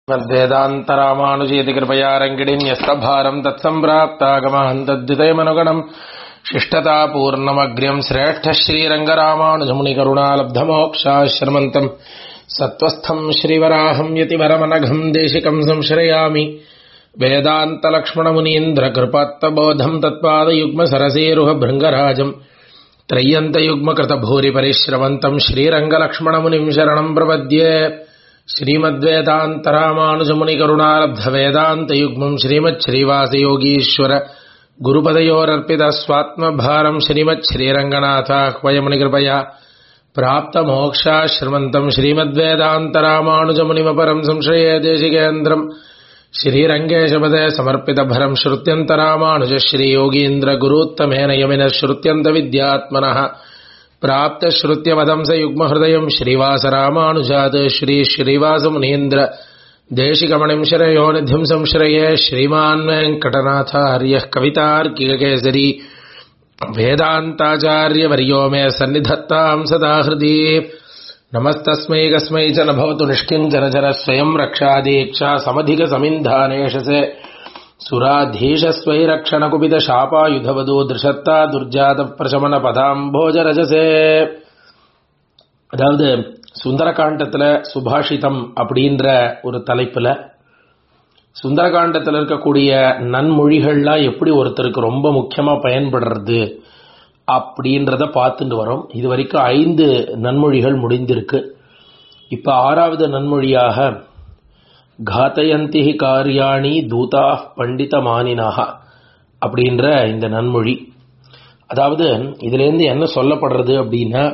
मद्वेदान्तरामानुजेति कृपया रङ्गिणीन्यस्तभारम् तत्सम्प्राप्तागमहम् तद्वितयमनुगणम् शिष्टतापूर्णमग्र्यम् श्रेष्ठः श्रीरङ्गरामानुजमुनिकरुणालब्धमोक्षाश्रमन्तम् सत्त्वस्थम् श्रीवराहम् यतिवरमनघम् देशिकम् संश्रयामि वेदान्तलक्ष्मणमुनीन्द्रकृपात्तबोधम् तत्पादयुग्मसरसेरुहभृङ्गराजम् त्रय्यन्तयुग्मकृतभूरिपरिश्रवन्तम् श्रीरङ्गलक्ष्मणमुनिम् शरणम् प्रपद्ये श्रीमद्वेदान्तरामानुजमुनिकरुणालब्धवेदान्तयुग्मम् श्रीमच्छ्रीवासयोगीश्वर गुरुपदयोरर्पितस्वात्मभारम् श्रीमच्छ्रीरङ्गनाथाह्वयमुनिकृपया प्राप्तमोक्षाश्रमन्तम् श्रीमद्वेदान्तरामानुजमुनिमपरम् संशये देशिकेन्द्रम् श्रीरङ्गेशपदे समर्पितभरम् श्रुत्यन्तरामानुज श्रीयोगीन्द्रगुरूत्तमेन यमिनः श्रुत्यन्तविद्यात्मनः प्राप्तश्रुत्यवदंस युग्महृदयम् श्रीवासरामानुजात् श्रीश्रीवासमुनीन्द्र देशिकमणिम् शरयो निधिम् संश्रये श्रीमान् वेङ्कटनाथार्यः कवितार्किककेसरी वेदान्ताचार्यवर्यो मे सन्निधत्ताम् सदा हृदि नमस्तस्मै कस्मै च न भवतु निष्किञ्चन चर स्वयम् रक्षादीक्षा समधिकसमिन्धानेशसे सुराधीशस्वैरक्षणकुपितशापायुधवदो दृशत्ता துர்ஜாதப்பிரசமனபதாம்போஜரஜசே அதாவது சுந்தரகாண்டத்துல சுபாஷிதம் அப்படின்ற ஒரு தலைப்புல சுந்தரகாண்டத்தில் இருக்கக்கூடிய நன்மொழிகள்லாம் எப்படி ஒருத்தருக்கு ரொம்ப முக்கியமா பயன்படுறது அப்படின்றத பார்த்துட்டு வரோம் இது வரைக்கும் ஐந்து நன்மொழிகள் முடிந்திருக்கு இப்ப ஆறாவது நன்மொழியாக காத்தயந்தி காரியாணி தூதா பண்டித மானினாக அப்படின்ற இந்த நன்மொழி அதாவது இதுலேருந்து என்ன சொல்லப்படுறது அப்படின்னா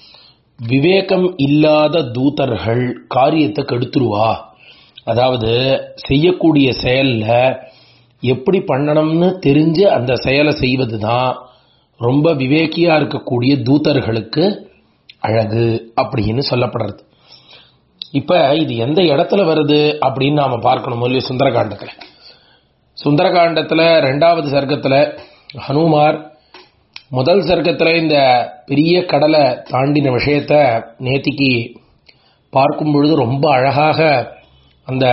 விவேகம் இல்லாத தூதர்கள் காரியத்தை கெடுத்துருவா அதாவது செய்யக்கூடிய செயல்ல எப்படி பண்ணணும்னு தெரிஞ்சு அந்த செயலை செய்வது தான் ரொம்ப விவேக்கியா இருக்கக்கூடிய தூதர்களுக்கு அழகு அப்படின்னு சொல்லப்படுறது இப்ப இது எந்த இடத்துல வருது அப்படின்னு நாம பார்க்கணும் இல்லையா சுந்தரகாண்டத்துல சுந்தரகாண்டத்துல ரெண்டாவது சர்க்கத்துல ஹனுமார் முதல் சர்க்கத்துல இந்த பெரிய கடலை தாண்டின விஷயத்த நேத்திக்கு பார்க்கும் பொழுது ரொம்ப அழகாக அந்த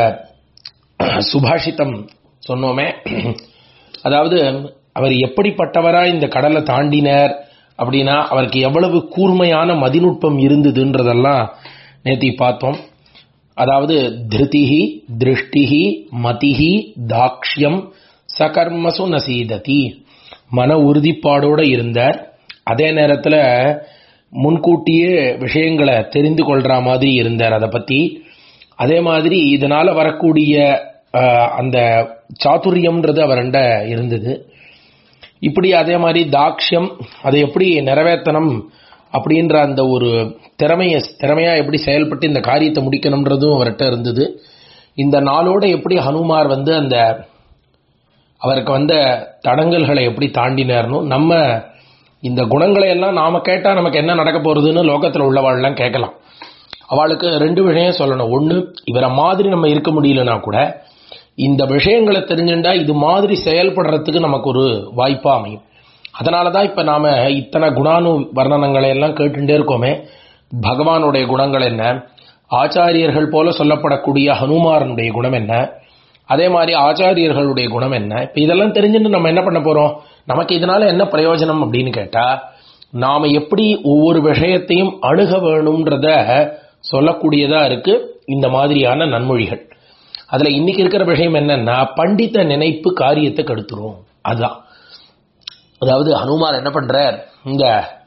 சுபாஷிதம் சொன்னோமே அதாவது அவர் எப்படிப்பட்டவரா இந்த கடலை தாண்டினார் அப்படின்னா அவருக்கு எவ்வளவு கூர்மையான மதிநுட்பம் இருந்ததுன்றதெல்லாம் நேத்தி பார்த்தோம் அதாவது திருதிஹி திருஷ்டிஹி மதிஹி தாக்ஷ்யம் சகர்மசு நசீததி மன உறுதிப்பாடோட இருந்தார் அதே நேரத்தில் முன்கூட்டியே விஷயங்களை தெரிந்து கொள்ற மாதிரி இருந்தார் அதை பத்தி அதே மாதிரி இதனால வரக்கூடிய அந்த சாதுரியம்ன்றது அவர்கிட்ட இருந்தது இப்படி அதே மாதிரி தாக்ஷ்யம் அதை எப்படி நிறைவேற்றணும் அப்படின்ற அந்த ஒரு திறமைய திறமையா எப்படி செயல்பட்டு இந்த காரியத்தை முடிக்கணும்ன்றதும் அவர்கிட்ட இருந்தது இந்த நாளோட எப்படி ஹனுமார் வந்து அந்த அவருக்கு வந்த தடங்கல்களை எப்படி தாண்டினார்னு நம்ம இந்த குணங்களை எல்லாம் நாம கேட்டா நமக்கு என்ன நடக்க போறதுன்னு லோகத்தில் உள்ளவாள்லாம் கேட்கலாம் அவளுக்கு ரெண்டு விஷயம் சொல்லணும் ஒன்று இவரை மாதிரி நம்ம இருக்க முடியலனா கூட இந்த விஷயங்களை தெரிஞ்சுட்டா இது மாதிரி செயல்படுறதுக்கு நமக்கு ஒரு வாய்ப்பா அமையும் அதனால தான் இப்போ நாம் இத்தனை குணானு வர்ணனங்களை எல்லாம் கேட்டுட்டே இருக்கோமே பகவானுடைய குணங்கள் என்ன ஆச்சாரியர்கள் போல சொல்லப்படக்கூடிய ஹனுமாரனுடைய குணம் என்ன அதே மாதிரி ஆச்சாரியர்களுடைய குணம் என்ன இப்போ இதெல்லாம் தெரிஞ்சுட்டு நம்ம என்ன பண்ண போகிறோம் நமக்கு இதனால என்ன பிரயோஜனம் அப்படின்னு கேட்டால் நாம் எப்படி ஒவ்வொரு விஷயத்தையும் அணுக வேணும்ன்றத சொல்லக்கூடியதா இருக்கு இந்த மாதிரியான நன்மொழிகள் அதில் இன்னைக்கு இருக்கிற விஷயம் என்னன்னா பண்டித்த நினைப்பு காரியத்தை கெடுத்துரும் அதுதான் அதாவது ஹனுமார் என்ன பண்றார் இந்த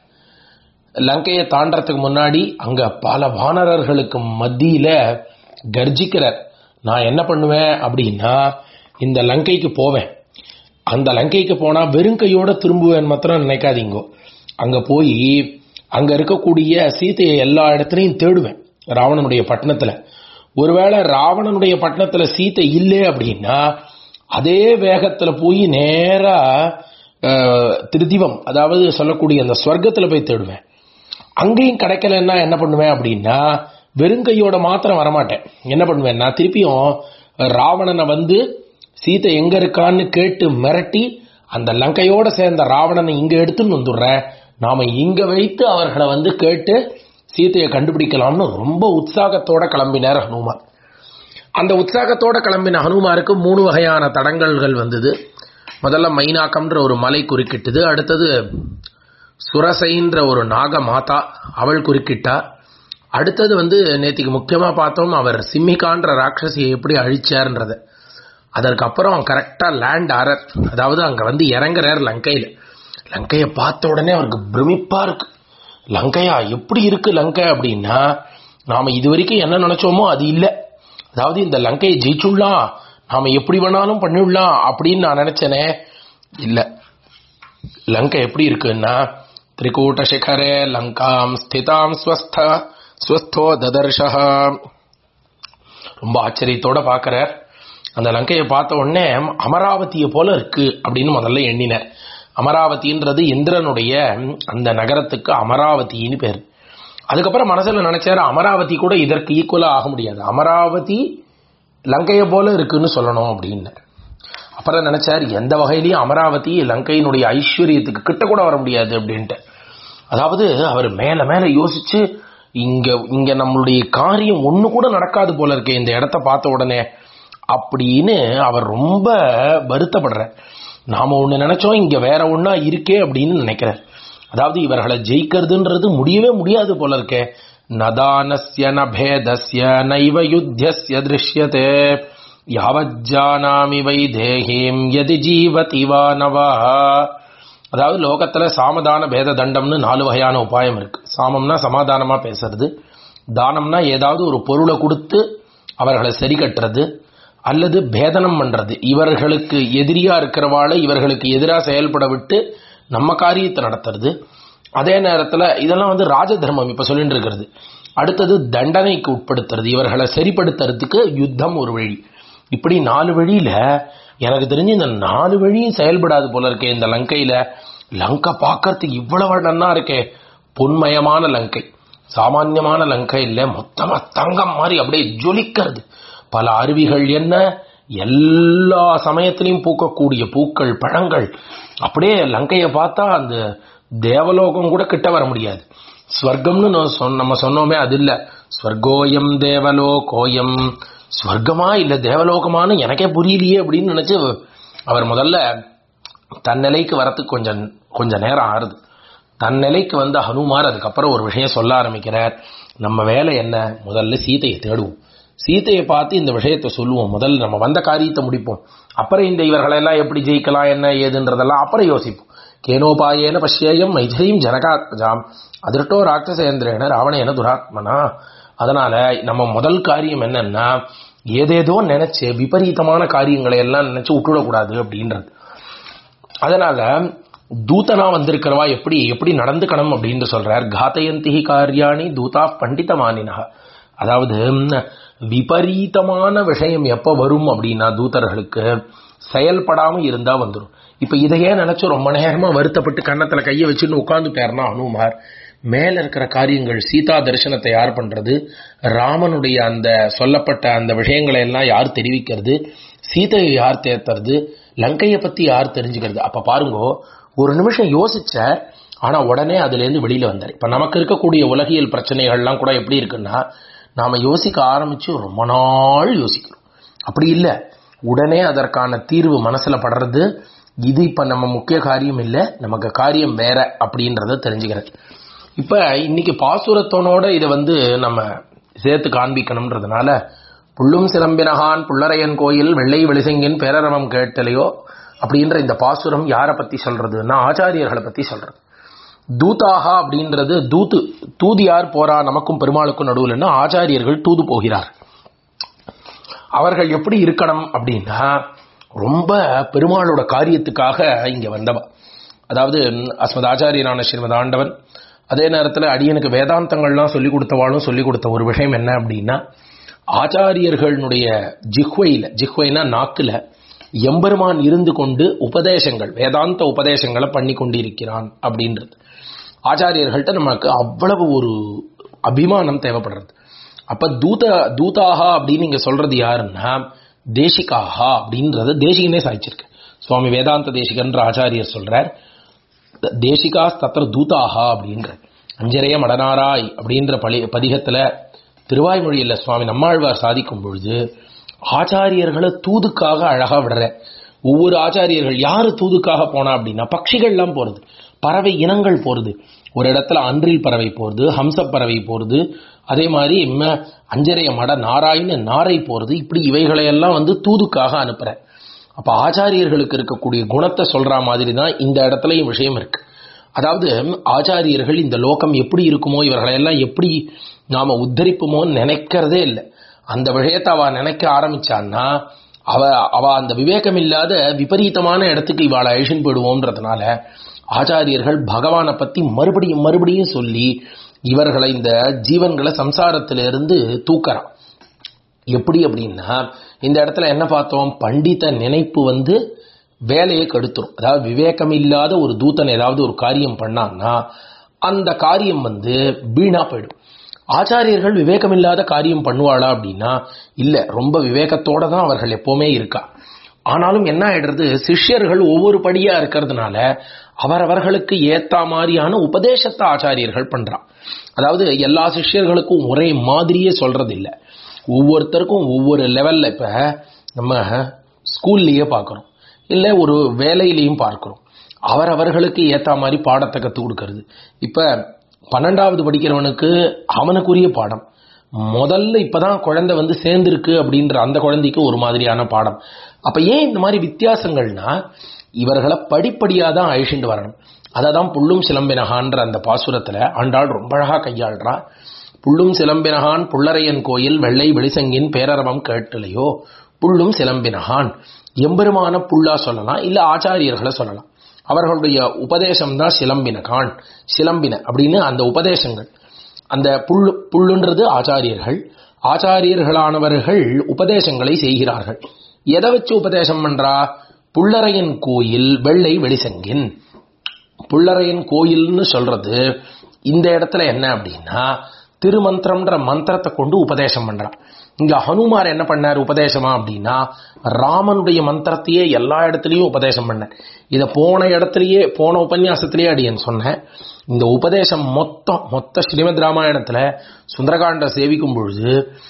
லங்கையை தாண்டறதுக்கு முன்னாடி அங்க பல வானரர்களுக்கு மத்தியில கர்ஜிக்கிறார் நான் என்ன பண்ணுவேன் அப்படின்னா இந்த லங்கைக்கு போவேன் அந்த லங்கைக்கு போனா வெறுங்கையோட திரும்புவேன் மாத்திரம் நினைக்காதீங்கோ அங்க போய் அங்க இருக்கக்கூடிய சீதையை எல்லா இடத்துலையும் தேடுவேன் ராவணனுடைய பட்டணத்துல ஒருவேளை ராவணனுடைய பட்டணத்துல சீத்தை இல்லை அப்படின்னா அதே வேகத்துல போய் நேரா திருதிவம் அதாவது சொல்லக்கூடிய அந்த ஸ்வர்க்கத்தில் போய் தேடுவேன் அங்கேயும் கிடைக்கலன்னா என்ன பண்ணுவேன் அப்படின்னா வெறுங்கையோட மாத்திரம் வரமாட்டேன் என்ன பண்ணுவேன்னா திருப்பியும் ராவணனை வந்து சீத்தை எங்க இருக்கான்னு கேட்டு மிரட்டி அந்த லங்கையோட சேர்ந்த ராவணனை இங்க எடுத்துன்னு வந்துடுறேன் நாம இங்க வைத்து அவர்களை வந்து கேட்டு சீதையை கண்டுபிடிக்கலாம்னு ரொம்ப உற்சாகத்தோட கிளம்பினார் ஹனுமான் அந்த உற்சாகத்தோட கிளம்பின ஹனுமாருக்கு மூணு வகையான தடங்கல்கள் வந்தது முதல்ல மைனாக்கம்ன்ற ஒரு மலை குறுக்கிட்டது அடுத்தது சுரசைன்ற ஒரு நாக மாதா அவள் குறுக்கிட்டா அடுத்தது வந்து நேத்திக்கு முக்கியமா பார்த்தோம் அவர் சிம்மிகான்ற ராட்சசியை எப்படி அழிச்சார்ன்றத அதற்கப்புறம் கரெக்டா லேண்ட் ஆரர் அதாவது அங்க வந்து இறங்குறார் லங்கையில லங்கையை பார்த்த உடனே அவருக்கு பிரமிப்பா இருக்கு லங்கையா எப்படி இருக்கு லங்கை அப்படின்னா நாம இது வரைக்கும் என்ன நினைச்சோமோ அது இல்லை அதாவது இந்த லங்கையை ஜெயிச்சுடலாம் நாம எப்படி வேணாலும் பண்ணிவிடலாம் அப்படின்னு நான் நினைச்சேனே இல்ல லங்கை எப்படி இருக்குன்னா திரிகூட்ட சிகரே லங்காம் ஸ்திதாம் ஸ்வஸ்த ஸ்வஸ்தோ ததர்ஷா ரொம்ப ஆச்சரியத்தோட பார்க்கறார் அந்த லங்கையை பார்த்த உடனே அமராவதியை போல இருக்கு அப்படின்னு முதல்ல எண்ணினார் அமராவதின்றது இந்திரனுடைய அந்த நகரத்துக்கு அமராவதின்னு பேர் அதுக்கப்புறம் மனசுல நினைச்சாரு அமராவதி கூட இதற்கு ஈக்குவலா ஆக முடியாது அமராவதி லங்கையை போல இருக்குன்னு சொல்லணும் அப்படின்னார் அப்புறம் நினைச்சார் எந்த வகையிலையும் அமராவதி லங்கையினுடைய ஐஸ்வர்யத்துக்கு கிட்ட கூட வர முடியாது அப்படின்ட்டு அதாவது அவர் மேல மேல யோசிச்சு இங்க இங்க நம்மளுடைய காரியம் ஒண்ணு கூட நடக்காது போல இருக்கே இந்த இடத்த பார்த்த உடனே அப்படின்னு அவர் ரொம்ப வருத்தப்படுறார் நாம ஒண்ணு நினைச்சோம் இங்க வேற ஒண்ணா இருக்கே அப்படின்னு நினைக்கிறார் அதாவது இவர்களை ஜெயிக்கிறதுன்றது முடியவே முடியாது போல இருக்கே நதானஸ்ய நபேதஸ்ய நைவ யுத்தியஸ்ய திருஷ்யதே யாவஜானாமி வை தேஹீம் யதி ஜீவதி வா நவா அதாவது லோகத்துல சாமதான பேத தண்டம்னு நாலு வகையான உபாயம் இருக்கு சாமம்னா சமாதானமா பேசுறது தானம்னா ஏதாவது ஒரு பொருளை கொடுத்து அவர்களை சரி கட்டுறது அல்லது பேதனம் பண்றது இவர்களுக்கு எதிரியா இருக்கிறவாளை இவர்களுக்கு எதிராக செயல்பட விட்டு நம்ம காரியத்தை நடத்துறது அதே நேரத்துல இதெல்லாம் வந்து ராஜ தர்மம் இப்ப சொல்லிட்டு இருக்கிறது அடுத்தது தண்டனைக்கு உட்படுத்துறது இவர்களை சரிப்படுத்துறதுக்கு யுத்தம் ஒரு வழி இப்படி நாலு வழியில எனக்கு தெரிஞ்சு இந்த நாலு வழியும் செயல்படாது போல இருக்கே இந்த லங்கையில லங்கை பார்க்கறதுக்கு இவ்வளவு நன்னா இருக்கே பொன்மயமான லங்கை சாமான்யமான லங்கை இல்ல மொத்தமா தங்கம் மாதிரி அப்படியே ஜொலிக்கிறது பல அருவிகள் என்ன எல்லா சமயத்திலையும் பூக்கக்கூடிய பூக்கள் பழங்கள் அப்படியே லங்கையை பார்த்தா அந்த தேவலோகம் கூட கிட்ட வர முடியாது ஸ்வர்க்கம்னு நான் சொன்ன- நம்ம சொன்னோமே அது இல்ல ஸ்வர்கோயம் தேவலோகோயம் ஸ்வர்க்கமா இல்ல தேவலோகமான்னு எனக்கே புரியலையே அப்படின்னு நினைச்சு அவர் முதல்ல தன்னிலைக்கு வரத்துக்கு கொஞ்சம் கொஞ்ச நேரம் ஆறுது தன்னிலைக்கு வந்த ஹனுமார் அதுக்கப்புறம் ஒரு விஷயம் சொல்ல ஆரம்பிக்கிறார் நம்ம வேலை என்ன முதல்ல சீதையை தேடுவோம் சீதையை பார்த்து இந்த விஷயத்தை சொல்லுவோம் முதல்ல நம்ம வந்த காரியத்தை முடிப்போம் அப்புறம் இந்த இவர்களெல்லாம் எப்படி ஜெயிக்கலாம் என்ன ஏதுன்றதெல்லாம் அப்புறம் யோசிப்போம் கேனோபாயேன பஷ்யேயம் மைதிரியும் ஜனகாத்மஜாம் அதிர்ட்டோ ராட்சசேந்திரேன ராவணேன துராத்மனா அதனால நம்ம முதல் காரியம் என்னன்னா ஏதேதோ நினைச்சு விபரீதமான காரியங்களை எல்லாம் நினைச்சு விட்டுடக்கூடாது அப்படின்றது அதனால தூதனா வந்திருக்கிறவா எப்படி எப்படி நடந்துக்கணும் அப்படின்னு சொல்றார் காத்தயந்தி காரியாணி தூதா பண்டிதமானினா அதாவது ம், விபரீதமான விஷயம் எப்ப வரும் அப்படின்னா தூதர்களுக்கு செயல்படாம இருந்தா வந்துடும் இப்ப இதையே நினைச்சு ரொம்ப நேரமா வருத்தப்பட்டு கன்னத்துல கையை வச்சுன்னு உட்கார்ந்துட்டாருன்னா அனுமார் மேல இருக்கிற காரியங்கள் சீதா தரிசனத்தை யார் பண்றது ராமனுடைய அந்த சொல்லப்பட்ட அந்த விஷயங்களை எல்லாம் யார் தெரிவிக்கிறது சீதையை யார் தேர்த்துறது லங்கையை பத்தி யார் தெரிஞ்சுக்கிறது அப்ப பாருங்க ஒரு நிமிஷம் யோசிச்சார் ஆனா உடனே அதுல இருந்து வெளியில வந்தார் இப்ப நமக்கு இருக்கக்கூடிய உலகியல் பிரச்சனைகள்லாம் கூட எப்படி இருக்குன்னா நாம யோசிக்க ஆரம்பிச்சு ரொம்ப நாள் யோசிக்கிறோம் அப்படி இல்ல உடனே அதற்கான தீர்வு மனசுல படுறது இது இப்ப நம்ம முக்கிய காரியம் இல்ல நமக்கு காரியம் வேற அப்படின்றத தெரிஞ்சுக்கிறது இப்ப இன்னைக்கு பாசுரத்தோனோட இதை வந்து நம்ம சேர்த்து காண்பிக்கணும்ன்றதுனால புள்ளும் சிலம்பினகான் புள்ளரையன் கோயில் வெள்ளை வெளிசெங்கின் பேரரவம் கேட்டலையோ அப்படின்ற இந்த பாசுரம் யாரை பத்தி சொல்றதுன்னா ஆச்சாரியர்களை பத்தி சொல்றது தூதாகா அப்படின்றது தூது தூது யார் போறா நமக்கும் பெருமாளுக்கும் நடுவுலன்னா ஆச்சாரியர்கள் தூது போகிறார் அவர்கள் எப்படி இருக்கணும் அப்படின்னா ரொம்ப பெருமாளோட காரியத்துக்காக இங்க வந்தவ அதாவது அஸ்மத் ஆச்சாரியனான ஸ்ரீமத் ஆண்டவன் அதே நேரத்தில் அடியனுக்கு வேதாந்தங்கள்லாம் சொல்லிக் கொடுத்தவாளும் சொல்லிக் கொடுத்த ஒரு விஷயம் என்ன அப்படின்னா ஆச்சாரியர்களுடைய ஜிஹ்வையில் ஜிஹ்வைனா நாக்கில் எம்பெருமான் இருந்து கொண்டு உபதேசங்கள் வேதாந்த உபதேசங்களை பண்ணி கொண்டிருக்கிறான் அப்படின்றது ஆச்சாரியர்கள்ட்ட நமக்கு அவ்வளவு ஒரு அபிமானம் தேவைப்படுறது அப்ப தூத தூதாகா அப்படின்னு இங்க சொல்றது யாருன்னா தேசிகாஹா அப்படின்றத தேசிகனே சாய்ச்சிருக்கு சுவாமி வேதாந்த தேசிகன்ற ஆச்சாரியர் சொல்றார் தேசிகா தத்திர தூதாகா அப்படின்ற அஞ்சரைய மடனாராய் அப்படின்ற பழி பதிகத்துல திருவாய்மொழியில் சுவாமி நம்மாழ்வார் சாதிக்கும் பொழுது ஆச்சாரியர்களை தூதுக்காக அழகா விடுற ஒவ்வொரு ஆச்சாரியர்கள் யாரு தூதுக்காக போனா அப்படின்னா பட்சிகள்லாம் போறது பறவை இனங்கள் போறது ஒரு இடத்துல அன்றில் பறவை போறது ஹம்ச பறவை போறது அதே மாதிரி ம- அஞ்சரைய மட நாராயண நாரை போறது இப்படி இவைகளையெல்லாம் வந்து தூதுக்காக அனுப்புற அப்ப ஆச்சாரியர்களுக்கு இருக்கக்கூடிய குணத்தை சொல்ற மாதிரி தான் இந்த இடத்துலயும் விஷயம் இருக்கு அதாவது ஆச்சாரியர்கள் இந்த லோகம் எப்படி இருக்குமோ இவர்களை எல்லாம் எப்படி நாம உத்தரிப்புமோன்னு நினைக்கிறதே இல்லை அந்த விஷயத்தை அவ நினைக்க ஆரம்பிச்சான்னா அவ அவ அந்த விவேகம் இல்லாத விபரீதமான இடத்துக்கு இவாளை அழிச்சுன்னு போயிடுவோம்ன்றதுனால ஆச்சாரியர்கள் பகவானை பத்தி மறுபடியும் மறுபடியும் சொல்லி இவர்களை இந்த ஜீவன்களை சம்சாரத்திலிருந்து தூக்கறான் எப்படி அப்படின்னா இந்த இடத்துல என்ன பார்த்தோம் பண்டித நினைப்பு வந்து வேலையை கெடுத்துரும் அதாவது விவேகம் இல்லாத ஒரு தூதன் ஏதாவது ஒரு காரியம் பண்ணான்னா அந்த காரியம் வந்து வீணா போயிடும் ஆச்சாரியர்கள் விவேகம் இல்லாத காரியம் பண்ணுவாளா அப்படின்னா இல்ல ரொம்ப விவேகத்தோட தான் அவர்கள் எப்பவுமே இருக்கா ஆனாலும் என்ன ஆயிடுறது சிஷ்யர்கள் ஒவ்வொரு படியா இருக்கிறதுனால அவரவர்களுக்கு ஏத்த மாதிரியான உபதேசத்தை ஆச்சாரியர்கள் பண்றா அதாவது எல்லா சிஷ்யர்களுக்கும் ஒரே மாதிரியே சொல்றது இல்ல ஒவ்வொருத்தருக்கும் ஒவ்வொரு லெவல்ல இப்ப நம்ம ஸ்கூல்லயே பார்க்கிறோம் இல்ல ஒரு வேலையிலையும் பார்க்கிறோம் அவரவர்களுக்கு ஏத்த மாதிரி பாடத்தை கற்றுக் கொடுக்கறது இப்ப பன்னெண்டாவது படிக்கிறவனுக்கு அவனுக்குரிய பாடம் முதல்ல இப்பதான் குழந்தை வந்து சேர்ந்திருக்கு அப்படின்ற அந்த குழந்தைக்கு ஒரு மாதிரியான பாடம் அப்ப ஏன் இந்த மாதிரி வித்தியாசங்கள்னா இவர்களை படிப்படியா தான் அழிச்சுட்டு வரணும் அதை தான் புள்ளும் சிலம்பினகான்ற அந்த பாசுரத்துல ஆண்டாள் ரொம்ப அழகா கையாள்றா புள்ளும் சிலம்பினகான் புள்ளரையன் கோயில் வெள்ளை வெளிசங்கின் பேரரவம் கேட்டலையோ புள்ளும் சிலம்பினகான் எம்பெருமான புல்லா சொல்லலாம் இல்ல ஆச்சாரியர்களை சொல்லலாம் அவர்களுடைய உபதேசம் தான் சிலம்பினகான் சிலம்பின அப்படின்னு அந்த உபதேசங்கள் அந்த புல்லு புல்லுன்றது ஆச்சாரியர்கள் ஆச்சாரியர்களானவர்கள் உபதேசங்களை செய்கிறார்கள் எதை வச்சு உபதேசம் பண்றா புள்ளரையன் கோயில் வெள்ளை வெளிசங்கின் புள்ளரையன் கோயில்னு சொல்றது இந்த இடத்துல என்ன அப்படின்னா திருமந்திரம்ன்ற மந்திரத்தை கொண்டு உபதேசம் பண்றான் இங்க ஹனுமார் என்ன பண்ணார் உபதேசமா அப்படின்னா ராமனுடைய மந்திரத்தையே எல்லா இடத்துலயும் உபதேசம் பண்ணார் இத போன இடத்துலயே போன உபன்யாசத்திலேயே அடியன் சொன்னேன் இந்த உபதேசம் மொத்தம் மொத்த ஸ்ரீமத் ராமாயணத்துல சுந்தரகாண்ட சேவிக்கும் பொழுது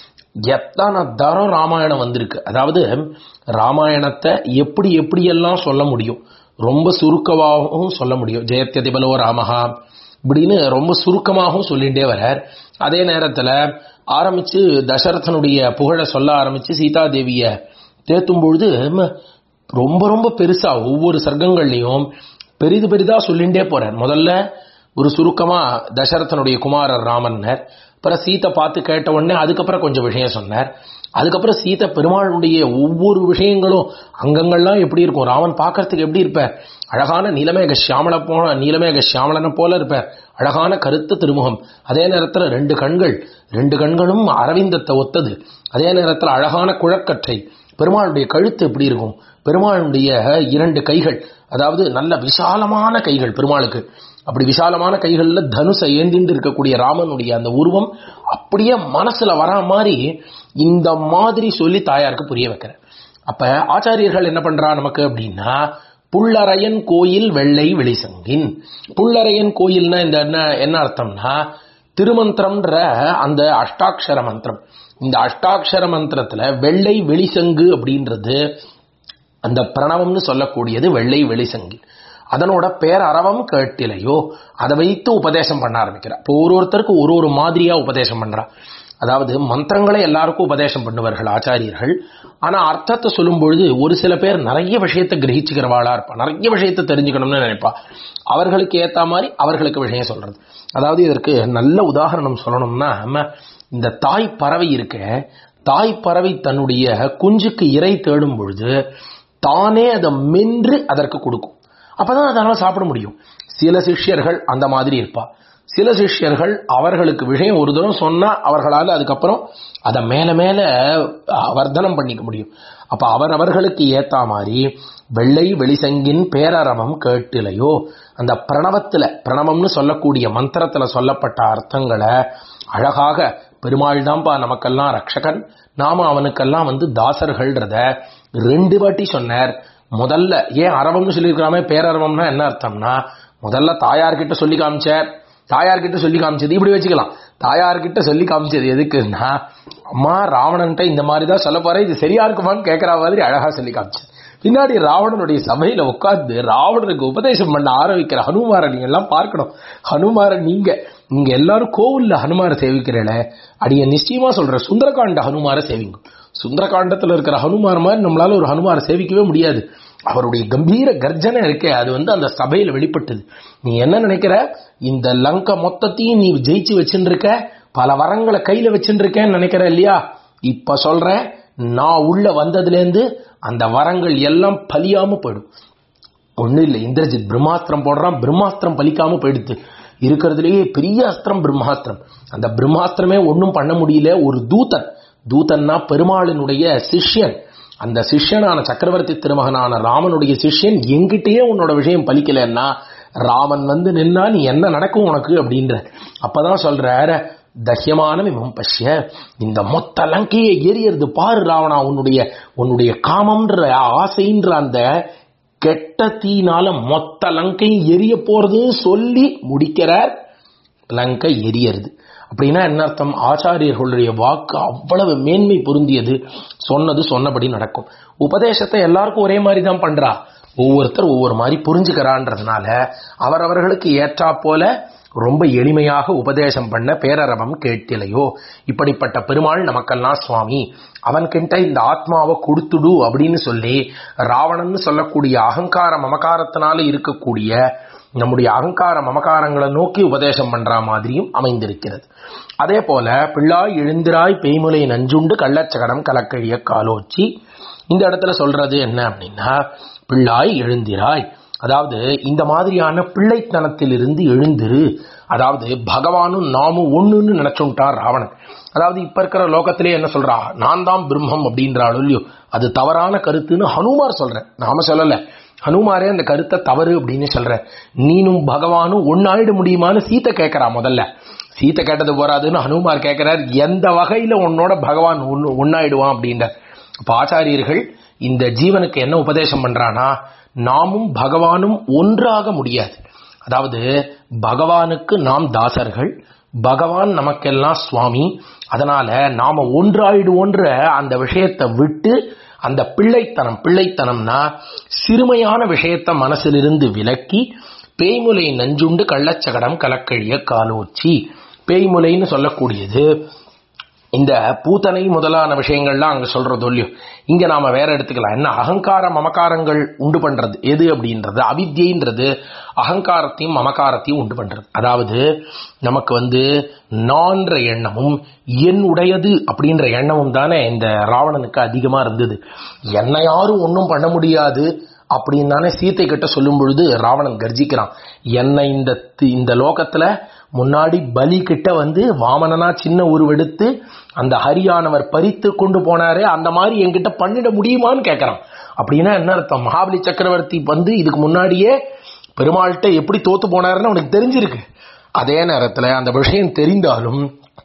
எத்தனை தரம் ராமாயணம் வந்திருக்கு அதாவது ராமாயணத்தை எப்படி எப்படியெல்லாம் சொல்ல முடியும் ரொம்ப சுருக்கமாகவும் சொல்ல முடியும் ஜெயத்யதிபலோ ராமஹா இப்படின்னு ரொம்ப சுருக்கமாகவும் சொல்லிகிட்டே வரார் அதே நேரத்துல ஆரம்பிச்சு தசரதனுடைய புகழை சொல்ல ஆரம்பிச்சு சீதாதேவிய தேத்தும் பொழுது ம, ரொம்ப ரொம்ப பெருசா ஒவ்வொரு சர்க்கங்கள்லயும் பெரிது பெரிதா சொல்லிண்டே போறார் முதல்ல ஒரு சுருக்கமா தசரதனுடைய குமாரர் ராமன்னர் அப்புறம் சீத்தை பார்த்து கேட்ட உடனே அதுக்கப்புறம் கொஞ்சம் விஷயம் சொன்னார் அதுக்கப்புறம் சீதை பெருமாளுடைய ஒவ்வொரு விஷயங்களும் அங்கங்கள்லாம் எப்படி இருக்கும் ராமன் பார்க்கறதுக்கு எப்படி இருப்ப அழகான நீலமேக சியாமள போன நீலமேக சியாமளனை போல இருப்ப அழகான கருத்த திருமுகம் அதே நேரத்துல ரெண்டு கண்கள் ரெண்டு கண்களும் அரவிந்தத்தை ஒத்தது அதே நேரத்துல அழகான குழக்கற்றை பெருமாளுடைய கழுத்து எப்படி இருக்கும் பெருமாளுடைய இரண்டு கைகள் அதாவது நல்ல விசாலமான கைகள் பெருமாளுக்கு அப்படி விசாலமான கைகள்ல தனுசை ஏந்திண்டு இருக்கக்கூடிய ராமனுடைய அந்த உருவம் அப்படியே மனசுல வரா மாதிரி இந்த மாதிரி சொல்லி தாயாருக்கு புரிய வைக்கிறேன் அப்ப ஆச்சாரியர்கள் என்ன பண்றா நமக்கு அப்படின்னா புள்ளரையன் கோயில் வெள்ளை வெளிசங்கின் புள்ளரையன் கோயில்னா இந்த என்ன என்ன அர்த்தம்னா திருமந்திரம்ன்ற அந்த அஷ்டாட்சர மந்திரம் இந்த அஷ்டாட்சர மந்திரத்துல வெள்ளை வெளிசங்கு அப்படின்றது அந்த பிரணவம்னு சொல்லக்கூடியது வெள்ளை வெளிசங்கி அதனோட பேரறவம் கேட்டிலையோ அதை வைத்து உபதேசம் பண்ண ஆரம்பிக்கிறா இப்போ ஒரு ஒருத்தருக்கு ஒரு ஒரு மாதிரியா உபதேசம் பண்றா அதாவது மந்திரங்களை எல்லாருக்கும் உபதேசம் பண்ணுவார்கள் ஆச்சாரியர்கள் ஆனா அர்த்தத்தை சொல்லும் பொழுது ஒரு சில பேர் நிறைய விஷயத்தை கிரகிச்சுக்கிறவாளா இருப்பா நிறைய விஷயத்தை தெரிஞ்சுக்கணும்னு நினைப்பா அவர்களுக்கு ஏத்த மாதிரி அவர்களுக்கு விஷயம் சொல்றது அதாவது இதற்கு நல்ல உதாரணம் சொல்லணும்னா நம்ம இந்த தாய் பறவை இருக்க தாய் பறவை தன்னுடைய குஞ்சுக்கு இறை தேடும் பொழுது தானே அதை மென்று அதற்கு கொடுக்கும் அப்பதான் அதனால சாப்பிட முடியும் சில சிஷ்யர்கள் அந்த மாதிரி இருப்பா சில சிஷ்யர்கள் அவர்களுக்கு விஷயம் ஒரு தூரம் சொன்னா அவர்களால் அதுக்கப்புறம் அதை மேல மேல அஹ், வர்த்தனம் பண்ணிக்க முடியும் அப்ப அவரவர்களுக்கு ஏத்தா மாதிரி வெள்ளை வெளிசங்கின் பேரறவம் கேட்டிலையோ அந்த பிரணவத்துல பிரணவம்னு சொல்லக்கூடிய மந்திரத்துல சொல்லப்பட்ட அர்த்தங்களை அழகாக பெருமாள் தான்ப்பா நமக்கெல்லாம் ரக்ஷகன் நாம அவனுக்கெல்லாம் வந்து தாசர்கள்ன்றத ரெண்டு வாட்டி சொன்னார் முதல்ல ஏன் அரவம்னு சொல்லியிருக்கிறாமே பேரரவம்னா என்ன அர்த்தம்னா முதல்ல தாயார்கிட்ட சொல்லி காமிச்சார் தாயார்கிட்ட சொல்லி காமிச்சது இப்படி வச்சுக்கலாம் தாயார்கிட்ட சொல்லி காமிச்சது எதுக்குன்னா அம்மா ராவணன்ட்ட இந்த மாதிரி தான் சொல்ல போறேன் இது சரியா இருக்குமான்னு கேட்கற மாதிரி அழகா சொல்லி காமிச்சது பின்னாடி ராவணனுடைய சபையில உட்கார்ந்து ராவணனுக்கு உபதேசம் பண்ண ஆரம்பிக்கிற ஹனுமாரை நீங்க எல்லாம் பார்க்கணும் ஹனுமாரை நீங்க நீங்க எல்லாரும் கோவில்ல ஹனுமாரை சேவிக்கிறீங்கள அடிய நிச்சயமா சொல்ற சுந்தரகாண்ட ஹனுமாரை சேவிங்க சுந்தரகாண்டத்துல இருக்கிற ஹனுமார் மாதிரி நம்மளால ஒரு ஹனுமாரை சேவிக்கவே முடியாது அவருடைய கம்பீர கர்ஜனை இருக்கே அது வந்து அந்த சபையில வெளிப்பட்டது நீ என்ன நினைக்கிற இந்த லங்கை மொத்தத்தையும் நீ ஜெயிச்சு வச்சுட்டு இருக்க பல வரங்களை கையில வச்சுட்டு இருக்கேன்னு நினைக்கிற இல்லையா இப்ப சொல்றேன் நான் உள்ள வந்ததுலேருந்து அந்த வரங்கள் எல்லாம் பலியாம போயிடும் ஒன்றும் இல்லை இந்திரஜித் பிரம்மாஸ்திரம் போடுறான் பிரம்மாஸ்திரம் பலிக்காம போயிடுது இருக்கிறதுலேயே பெரிய அஸ்திரம் பிரம்மாஸ்திரம் அந்த பிரம்மாஸ்திரமே ஒன்றும் பண்ண முடியல ஒரு தூதன் தூதன்னா பெருமாளினுடைய சிஷ்யன் அந்த சிஷ்யனான சக்கரவர்த்தி திருமகனான ராமனுடைய சிஷ்யன் எங்கிட்டயே உன்னோட விஷயம் பலிக்கலன்னா ராமன் வந்து நின்னா நீ என்ன நடக்கும் உனக்கு அப்படின்ற அப்பதான் சொல்ற தஹ்யமான இவம் பஷ்ய இந்த மொத்த லங்கையை எரியறது பாரு ராவணா உன்னுடைய உன்னுடைய காமம்ன்ற ஆசைன்ற அந்த கெட்ட தீனால மொத்த லங்கையும் எரிய போறதுன்னு சொல்லி முடிக்கிறார் லங்கை எரியறது அப்படின்னா என்ன அர்த்தம் ஆச்சாரியர்களுடைய வாக்கு அவ்வளவு மேன்மை பொருந்தியது சொன்னது சொன்னபடி நடக்கும் உபதேசத்தை எல்லாருக்கும் ஒரே மாதிரி தான் பண்றா ஒவ்வொருத்தர் ஒவ்வொரு மாதிரி புரிஞ்சுக்கிறான்றதுனால அவரவர்களுக்கு ஏற்றா போல ரொம்ப எளிமையாக உபதேசம் பண்ண பேரரவம் கேட்டிலையோ இப்படிப்பட்ட பெருமாள் நமக்கெல்லாம் சுவாமி அவன்கிட்ட இந்த ஆத்மாவை கொடுத்துடு அப்படின்னு சொல்லி ராவணன் சொல்லக்கூடிய அகங்கார மமகாரத்தினால இருக்கக்கூடிய நம்முடைய அகங்கார மமகாரங்களை நோக்கி உபதேசம் பண்ற மாதிரியும் அமைந்திருக்கிறது அதே போல பிள்ளாய் எழுந்திராய் பெய்முலை நஞ்சுண்டு கள்ளச்சகடம் கலக்கழிய காலோச்சி இந்த இடத்துல சொல்றது என்ன அப்படின்னா பிள்ளாய் எழுந்திராய் அதாவது இந்த மாதிரியான பிள்ளைத்தனத்திலிருந்து எழுந்திரு அதாவது பகவானும் நாமும் ஒண்ணுன்னு நினைச்சுட்டார் ராவணன் அதாவது இப்ப இருக்கிற லோகத்திலே என்ன சொல்றா நான் தான் பிரம்மம் அப்படின்றாள் இல்லையோ அது தவறான கருத்துன்னு ஹனுமார் சொல்றேன் நாம சொல்லல ஹனுமாரே அந்த கருத்தை தவறு அப்படின்னு சொல்ற நீனும் பகவானும் ஒன்னாயிட முடியுமான்னு சீத்தை கேட்கறா முதல்ல சீத்தை கேட்டது போறாதுன்னு ஹனுமார் கேட்கிறார் எந்த வகையில உன்னோட பகவான் ஒன்னு ஒன்னாயிடுவான் அப்படின்ற அப்ப ஆச்சாரியர்கள் இந்த ஜீவனுக்கு என்ன உபதேசம் பண்றானா நாமும் பகவானும் ஒன்றாக முடியாது அதாவது பகவானுக்கு நாம் தாசர்கள் பகவான் நமக்கெல்லாம் சுவாமி அதனால நாம ஒன்றாயிடுவோன்ற அந்த விஷயத்தை விட்டு அந்த பிள்ளைத்தனம் பிள்ளைத்தனம்னா சிறுமையான விஷயத்தை மனசிலிருந்து விலக்கி பேய்முலை நஞ்சுண்டு கள்ளச்சகடம் கலக்கழிய காலோச்சி பேய்முலைன்னு சொல்லக்கூடியது இந்த பூத்தனை முதலான விஷயங்கள்லாம் அங்க சொல்றது இல்லையோ இங்க நாம வேற எடுத்துக்கலாம் என்ன அகங்கார மமகாரங்கள் உண்டு பண்றது எது அப்படின்றது அவித்யன்றது அகங்காரத்தையும் மமகாரத்தையும் உண்டு பண்றது அதாவது நமக்கு வந்து நான்ற எண்ணமும் என் உடையது அப்படின்ற எண்ணமும் தானே இந்த ராவணனுக்கு அதிகமா இருந்தது என்ன யாரும் ஒன்றும் பண்ண முடியாது அப்படின்னு தானே சீத்தை கிட்ட சொல்லும் பொழுது ராவணன் கர்ஜிக்கிறான் என்னை இந்த இந்த லோகத்துல முன்னாடி பலி கிட்ட வந்து வாமனனா சின்ன உருவெடுத்து அந்த ஹரியானவர் பறித்து கொண்டு போனாரே அந்த மாதிரி என்கிட்ட பண்ணிட முடியுமான்னு கேட்கறான் அப்படின்னா என்ன அர்த்தம் மகாபலி சக்கரவர்த்தி வந்து இதுக்கு முன்னாடியே பெருமாள்கிட்ட எப்படி தோத்து போனாருன்னு அவனுக்கு தெரிஞ்சிருக்கு அதே நேரத்துல அந்த விஷயம் தெரிந்தாலும்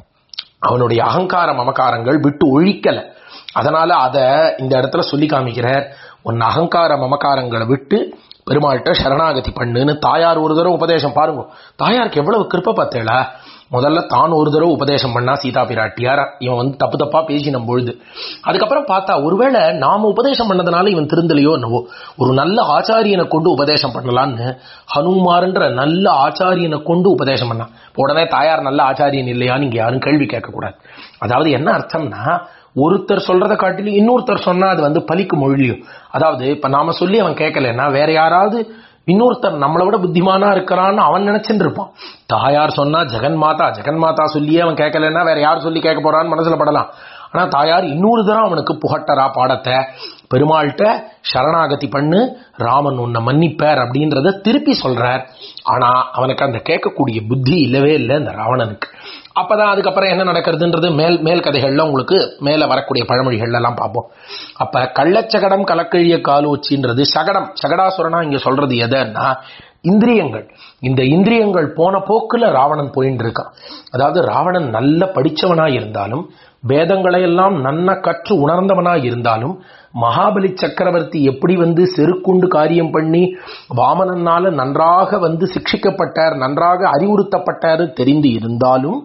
அவனுடைய அகங்கார மமகாரங்கள் விட்டு ஒழிக்கல அதனால அதை இந்த இடத்துல சொல்லி காமிக்கிறார் உன் அகங்கார மமகாரங்களை விட்டு பெருமாள்கிட்ட சரணாகதி பண்ணுன்னு தாயார் ஒரு தடவை உபதேசம் பாருங்க தாயாருக்கு எவ்வளவு கிருப்ப பார்த்தேளா முதல்ல தான் ஒரு தடவை உபதேசம் பண்ணா சீதா பிராட்டியார் இவன் வந்து தப்பு தப்பா பேசின பொழுது அதுக்கப்புறம் பார்த்தா ஒருவேளை நாம உபதேசம் பண்ணதுனால இவன் திருந்தலையோ என்னவோ ஒரு நல்ல ஆச்சாரியனை கொண்டு உபதேசம் பண்ணலான்னு ஹனுமார்ன்ற நல்ல ஆச்சாரியனை கொண்டு உபதேசம் பண்ணான் உடனே தாயார் நல்ல ஆச்சாரியன் இல்லையான்னு இங்க யாரும் கேள்வி கேட்கக்கூடாது அதாவது என்ன அர்த்தம்னா ஒருத்தர் சொல்றதை காட்டிலும் இன்னொருத்தர் சொன்னா அது வந்து பலிக்கு மொழியும் அதாவது இப்ப நாம சொல்லி அவன் கேட்கலன்னா வேற யாராவது இன்னொருத்தர் நம்மளை விட புத்திமானா இருக்கிறான்னு அவன் நினைச்சுட்டு இருப்பான் தாயார் சொன்னா ஜெகன் மாதா ஜெகன் மாதா சொல்லியே அவன் கேட்கலன்னா வேற யார் சொல்லி கேட்க போறான்னு மனசுல படலாம் ஆனா தாயார் இன்னொரு தரம் அவனுக்கு புகட்டரா பாடத்தை பெருமாள்கிட்ட சரணாகதி பண்ணு ராமன் உன்னை மன்னிப்பார் அப்படின்றத திருப்பி சொல்றார் ஆனா அவனுக்கு அந்த கேட்கக்கூடிய புத்தி இல்லவே இல்லை இந்த ராவணனுக்கு அப்பதான் அதுக்கப்புறம் என்ன நடக்கிறதுன்றது மேல் மேல் கதைகள்ல உங்களுக்கு மேல வரக்கூடிய பழமொழிகள் எல்லாம் பார்ப்போம் அப்ப கள்ளச்சகடம் கலக்கழிய காலூச்சின்றது சகடம் சகடாசுரனா இங்க சொல்றது எதுன்னா இந்திரியங்கள் இந்த இந்திரியங்கள் போன போக்குல ராவணன் போயின்னு இருக்கான் அதாவது ராவணன் நல்ல படிச்சவனா இருந்தாலும் வேதங்களை எல்லாம் நன்ன கற்று உணர்ந்தவனாய் இருந்தாலும் மகாபலி சக்கரவர்த்தி எப்படி வந்து செருக்குண்டு காரியம் பண்ணி வாமனனால நன்றாக வந்து சிக்ஷிக்கப்பட்டார் நன்றாக அறிவுறுத்தப்பட்டார் தெரிந்து இருந்தாலும்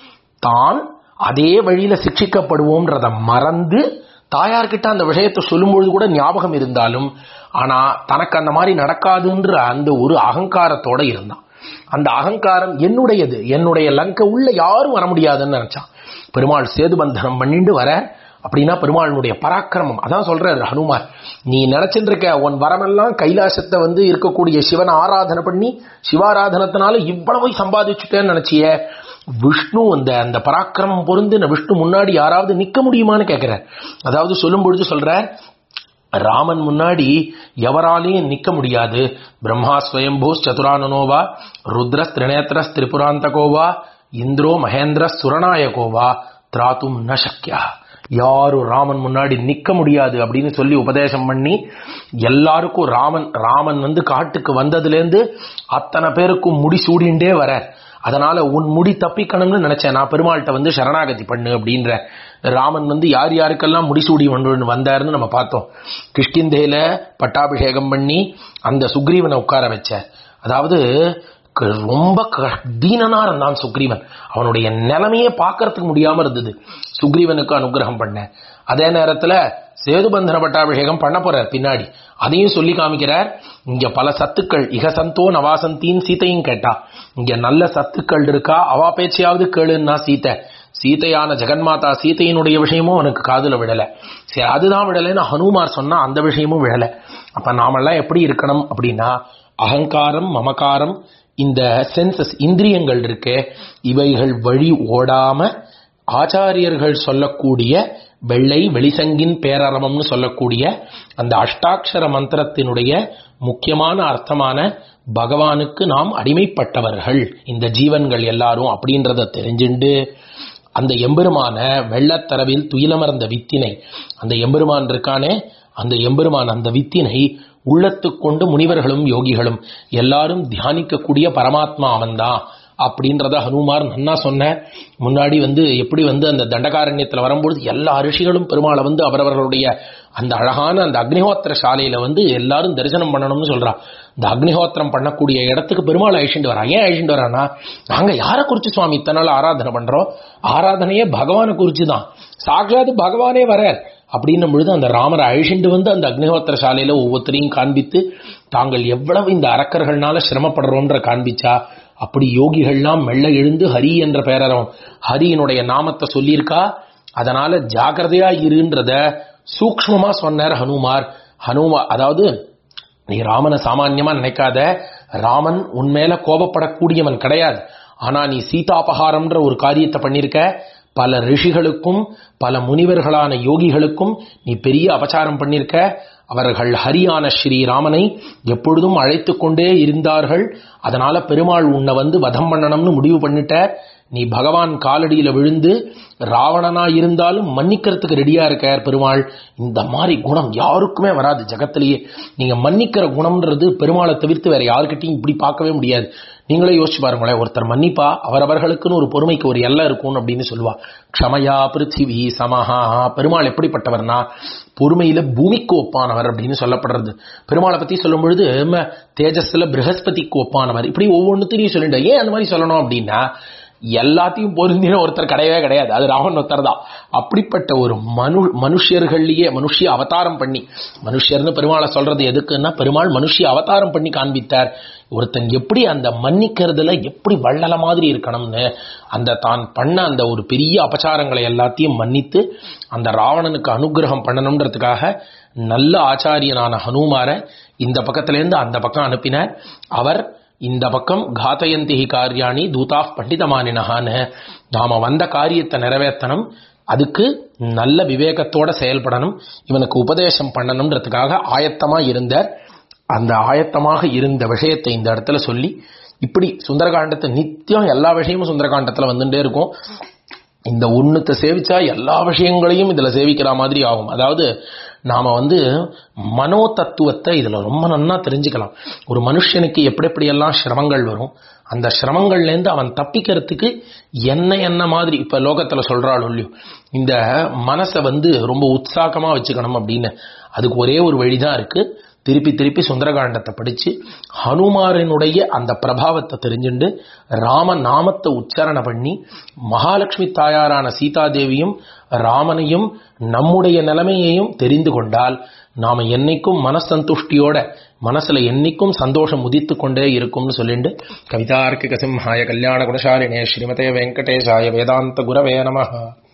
தான் அதே வழியில சிக்ஷிக்கப்படுவோம்ன்றத மறந்து தாயார்கிட்ட அந்த விஷயத்தை சொல்லும்பொழுது கூட ஞாபகம் இருந்தாலும் ஆனா தனக்கு அந்த மாதிரி நடக்காதுன்ற அந்த ஒரு அகங்காரத்தோட இருந்தான் அந்த அகங்காரம் என்னுடையது என்னுடைய லங்க உள்ள யாரும் வர முடியாதுன்னு நினைச்சான் பெருமாள் சேதுபந்தனம் பண்ணிட்டு வர அப்படின்னா பெருமாளுடைய பராக்கிரமம் அதான் சொல்றாரு ஹனுமார் நீ நினைச்சிட்டு இருக்க உன் வரமெல்லாம் கைலாசத்தை வந்து இருக்கக்கூடிய சிவனை ஆராதனை பண்ணி சிவாராதனத்தினால இவ்வளவு சம்பாதிச்சுட்டேன்னு நினைச்சிய விஷ்ணு அந்த அந்த பராக்கிரமம் பொருந்தின விஷ்ணு முன்னாடி யாராவது நிக்க முடியுமான்னு கேட்கிறார் அதாவது சொல்லும் பொழுது சொல்றார் ராமன் முன்னாடி எவராலையும் நிக்க முடியாது பிரம்மா ஸ்வயம்பூஸ் சதுரானனோவா ருத்ரஸ் திரிநேத்திரஸ் திரிபுராந்தகோவா இந்திரோ மகேந்திர சுரநாயகோவா திராத்தும் ந சக்கியா யாரும் ராமன் முன்னாடி நிக்க முடியாது அப்படின்னு சொல்லி உபதேசம் பண்ணி எல்லாருக்கும் ராமன் ராமன் வந்து காட்டுக்கு வந்ததுலேருந்து அத்தனை பேருக்கும் முடி சூடிண்டே வர அதனால உன் முடி தப்பிக்கணும்னு நினைச்சேன் நான் பெருமாள்கிட்ட வந்து சரணாகதி பண்ணு அப்படின்ற ராமன் வந்து யார் யாருக்கெல்லாம் முடிசூடி வந்து வந்தாருன்னு நம்ம பார்த்தோம் கிஷ்கிந்தேல பட்டாபிஷேகம் பண்ணி அந்த சுக்ரீவனை உட்கார வச்ச அதாவது க- ரொம்ப க- தீனனா இருந்தான் சுக்ரீவன் அவனுடைய நிலைமையே பார்க்கறதுக்கு முடியாம இருந்தது சுக்ரீவனுக்கு அனுகிரகம் பண்ண அதே நேரத்துல சேதுபந்தன பட்டாபிஷேகம் பண்ண போறார் பின்னாடி அதையும் சொல்லி காமிக்கிறார் இங்க பல சத்துக்கள் இகசந்தோ நவாசந்தின்னு சீத்தையும் கேட்டா இங்க நல்ல சத்துக்கள் இருக்கா அவா பேச்சையாவது கேளுன்னா சீத்தை சீதையான ஜெகன்மாதா சீதையினுடைய விஷயமும் அவனுக்கு காதுல விடல சரி அதுதான் விடலைன்னு ஹனுமார் சொன்னா அந்த விஷயமும் விடல அப்ப நாமெல்லாம் எப்படி இருக்கணும் அப்படின்னா அகங்காரம் மமகாரம் இந்த சென்சஸ் இந்திரியங்கள் இருக்கே இவைகள் வழி ஓடாம ஆச்சாரியர்கள் சொல்லக்கூடிய வெள்ளை வெளிசங்கின் பேரரவம்னு சொல்லக்கூடிய அந்த அஷ்டாட்சர மந்திரத்தினுடைய முக்கியமான அர்த்தமான பகவானுக்கு நாம் அடிமைப்பட்டவர்கள் இந்த ஜீவன்கள் எல்லாரும் அப்படின்றத தெரிஞ்சுண்டு அந்த எம்பெருமான வெள்ளத்தரவில் துயிலமர்ந்த வித்தினை அந்த எம்பெருமான் இருக்கானே அந்த எம்பெருமான் அந்த வித்தினை உள்ளத்துக்கொண்டு முனிவர்களும் யோகிகளும் எல்லாரும் தியானிக்கக்கூடிய பரமாத்மா அவன்தான் அப்படின்றத ஹனுமார் நன்னா சொன்ன முன்னாடி வந்து எப்படி வந்து அந்த தண்டகாரண்யத்தில் வரும்பொழுது எல்லா ரிஷிகளும் பெருமாளை வந்து அவரவர்களுடைய அந்த அழகான அந்த அக்னிஹோத்திர சாலையில வந்து எல்லாரும் தரிசனம் பண்ணணும்னு சொல்றா இந்த அக்னிஹோத்திரம் பண்ணக்கூடிய இடத்துக்கு பெருமாள் அழிச்சுட்டு வரா ஏன் அழிச்சுட்டு வரானா நாங்க யாரை குறிச்சு சுவாமி இத்தனை நாள் ஆராதனை பண்றோம் ஆராதனையே பகவானை குறிச்சு தான் சாட்சாத் பகவானே வரார் அப்படின்னும் பொழுது அந்த ராமரை அழிச்சுண்டு வந்து அந்த அக்னிஹோத்திர சாலையில ஒவ்வொருத்தரையும் காண்பித்து தாங்கள் எவ்வளவு இந்த அரக்கர்கள்னால சிரமப்படுறோன்ற காண்பிச்சா அப்படி யோகிகள்லாம் மெல்ல எழுந்து ஹரி என்ற பேரறம் ஹரியினுடைய நாமத்தை சொல்லியிருக்கா அதனால ஜாக்கிரதையா இருன்றத சூக்ஷ்மமா சொன்னார் ஹனுமார் ஹனுமா அதாவது நீ ராமனை சாமான்யமா நினைக்காத ராமன் உன்மேல கோபப்படக்கூடியவன் கிடையாது ஆனா நீ சீதாபகாரம்ன்ற ஒரு காரியத்தை பண்ணிருக்க பல ரிஷிகளுக்கும் பல முனிவர்களான யோகிகளுக்கும் நீ பெரிய அபச்சாரம் பண்ணிருக்க அவர்கள் ஹரியான ஸ்ரீராமனை எப்பொழுதும் அழைத்து கொண்டே இருந்தார்கள் அதனால பெருமாள் உன்னை வந்து வதம் பண்ணணும்னு முடிவு பண்ணிட்ட நீ பகவான் காலடியில விழுந்து ராவணனா இருந்தாலும் மன்னிக்கிறதுக்கு ரெடியா இருக்கார் பெருமாள் இந்த மாதிரி குணம் யாருக்குமே வராது ஜகத்திலேயே நீங்க மன்னிக்கிற குணம்ன்றது பெருமாளை தவிர்த்து வேற யாருக்கிட்டையும் இப்படி பார்க்கவே முடியாது நீங்களே யோசிச்சு பாருங்களேன் ஒருத்தர் மன்னிப்பா அவரவர்களுக்குன்னு ஒரு பொறுமைக்கு ஒரு எல்லை இருக்கும் அப்படின்னு சொல்லுவா க்ஷமயா பிருத்திவி சமஹா பெருமாள் எப்படிப்பட்டவர்னா பொறுமையில பூமிக்கு ஒப்பானவர் அப்படின்னு சொல்லப்படுறது பெருமாளை பத்தி சொல்லும் பொழுது ம, தேஜஸ்ல பிரகஸ்பதிக்கு ஒப்பானவர் இப்படி ஒவ்வொன்றுத்தையும் சொல்லிட்டு ஏன் அந்த மாதிரி சொல்லணும் அப்படின்னா எல்லாத்தையும் பொருந்தின ஒருத்தர் கிடையவே கிடையாது அது ராவன் ஒருத்தர் தான் அப்படிப்பட்ட ஒரு மனு மனுஷர்கள்லயே மனுஷிய அவதாரம் பண்ணி மனுஷர்னு பெருமாளை சொல்றது எதுக்குன்னா பெருமாள் மனுஷிய அவதாரம் பண்ணி காண்பித்தார் ஒருத்தன் எப்படி அந்த மன்னிக்கிறதுல எப்படி வள்ளல மாதிரி இருக்கணும்னு அந்த தான் பண்ண அந்த ஒரு பெரிய அபச்சாரங்களை எல்லாத்தையும் மன்னித்து அந்த ராவணனுக்கு அனுகிரகம் பண்ணணுன்றதுக்காக நல்ல ஆச்சாரியனான ஹனுமார இந்த பக்கத்திலேருந்து அந்த பக்கம் அனுப்பினார் அவர் இந்த பக்கம் காத்தயந்தி காரியாணி தூதாஃப் பண்டிதமானினஹான்னு நாம வந்த காரியத்தை நிறைவேற்றணும் அதுக்கு நல்ல விவேகத்தோட செயல்படணும் இவனுக்கு உபதேசம் பண்ணணுன்றதுக்காக ஆயத்தமா இருந்தார் அந்த ஆயத்தமாக இருந்த விஷயத்தை இந்த இடத்துல சொல்லி இப்படி சுந்தரகாண்டத்தை நித்தியம் எல்லா விஷயமும் சுந்தரகாண்டத்துல வந்துட்டே இருக்கும் இந்த ஒண்ணுத்தை சேவிச்சா எல்லா விஷயங்களையும் இதுல சேவிக்கிற மாதிரி ஆகும் அதாவது நாம வந்து மனோ தத்துவத்தை இதுல ரொம்ப நன்னா தெரிஞ்சுக்கலாம் ஒரு மனுஷனுக்கு எப்படி எப்படியெல்லாம் சிரமங்கள் வரும் அந்த சிரமங்கள்லேருந்து அவன் தப்பிக்கிறதுக்கு என்ன என்ன மாதிரி இப்ப லோகத்துல சொல்றாள் இல்லையோ இந்த மனசை வந்து ரொம்ப உற்சாகமா வச்சுக்கணும் அப்படின்னு அதுக்கு ஒரே ஒரு வழிதான் இருக்கு திருப்பி திருப்பி சுந்தரகாண்டத்தை படிச்சு ஹனுமாரனுடைய அந்த பிரபாவத்தை தெரிஞ்சுண்டு ராம நாமத்தை உச்சாரணை பண்ணி மகாலட்சுமி தாயாரான சீதாதேவியும் ராமனையும் நம்முடைய நிலைமையையும் தெரிந்து கொண்டால் நாம என்னைக்கும் மனசந்துஷ்டியோட மனசுல என்னைக்கும் சந்தோஷம் உதித்து கொண்டே இருக்கும்னு சொல்லிண்டு கவிதார்க்கிக சிம்ஹாய கல்யாண குணசாலினே ஸ்ரீமதே வெங்கடேசாய வேதாந்த குரவே நமஹ